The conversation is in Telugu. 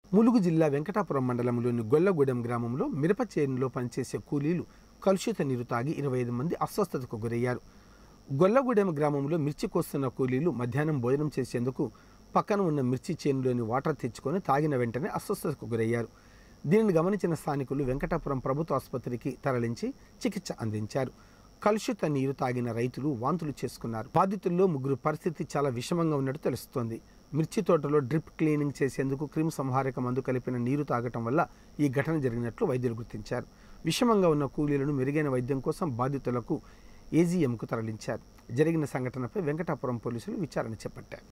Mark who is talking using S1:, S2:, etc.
S1: ములుగు జిల్లా వెంకటాపురం మండలంలోని గొల్లగూడెం గ్రామంలో మిరప చేనులో పనిచేసే కూలీలు కలుషిత నీరు తాగి ఇరవై ఐదు మంది అస్వస్థతకు గురయ్యారు గొల్లగూడెం గ్రామంలో మిర్చి కోస్తున్న కూలీలు మధ్యాహ్నం భోజనం చేసేందుకు పక్కన ఉన్న మిర్చి చేనులోని వాటర్ తెచ్చుకొని తాగిన వెంటనే అస్వస్థతకు గురయ్యారు దీనిని గమనించిన స్థానికులు వెంకటాపురం ప్రభుత్వ ఆసుపత్రికి తరలించి చికిత్స అందించారు కలుషిత నీరు తాగిన రైతులు వాంతులు చేసుకున్నారు బాధితుల్లో ముగ్గురు పరిస్థితి చాలా విషమంగా ఉన్నట్టు తెలుస్తోంది మిర్చి తోటలో డ్రిప్ క్లీనింగ్ చేసేందుకు క్రిమి సంహారక మందు కలిపిన నీరు తాగటం వల్ల ఈ ఘటన జరిగినట్లు వైద్యులు గుర్తించారు విషమంగా ఉన్న కూలీలను మెరుగైన వైద్యం కోసం బాధితులకు ఏజీఎంకు తరలించారు జరిగిన సంఘటనపై వెంకటాపురం పోలీసులు విచారణ చేపట్టారు